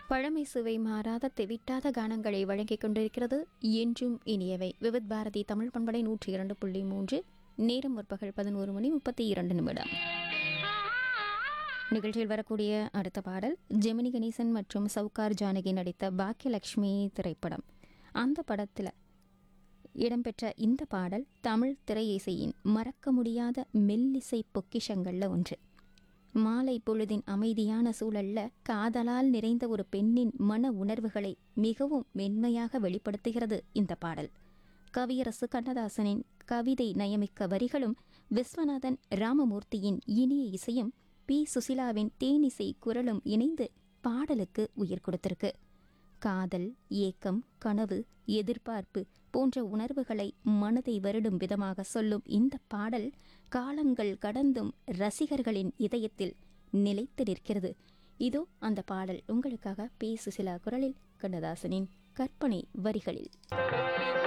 பழமை சுவை மாறாத தெவிட்டாத கானங்களை வழங்கிக் கொண்டிருக்கிறது என்றும் இனியவை விவித் பாரதி தமிழ் பண்பலை நூற்றி இரண்டு புள்ளி மூன்று நேரம் முற்பகல் பதினோரு மணி முப்பத்தி இரண்டு நிமிடம் நிகழ்ச்சியில் வரக்கூடிய அடுத்த பாடல் ஜெமினி கணேசன் மற்றும் சவுகார் ஜானகி நடித்த பாக்கியலட்சுமி திரைப்படம் அந்த படத்தில் இடம்பெற்ற இந்த பாடல் தமிழ் திரை இசையின் மறக்க முடியாத மெல்லிசை பொக்கிஷங்கள்ல ஒன்று மாலை பொழுதின் அமைதியான சூழல்ல காதலால் நிறைந்த ஒரு பெண்ணின் மன உணர்வுகளை மிகவும் மென்மையாக வெளிப்படுத்துகிறது இந்த பாடல் கவியரசு கண்ணதாசனின் கவிதை நயமிக்க வரிகளும் விஸ்வநாதன் ராமமூர்த்தியின் இனிய இசையும் பி சுசிலாவின் தேனிசை குரலும் இணைந்து பாடலுக்கு உயிர் கொடுத்திருக்கு காதல் ஏக்கம் கனவு எதிர்பார்ப்பு போன்ற உணர்வுகளை மனதை வருடும் விதமாக சொல்லும் இந்த பாடல் காலங்கள் கடந்தும் ரசிகர்களின் இதயத்தில் நிலைத்து நிற்கிறது இதோ அந்த பாடல் உங்களுக்காக பி சுசிலா குரலில் கண்ணதாசனின் கற்பனை வரிகளில்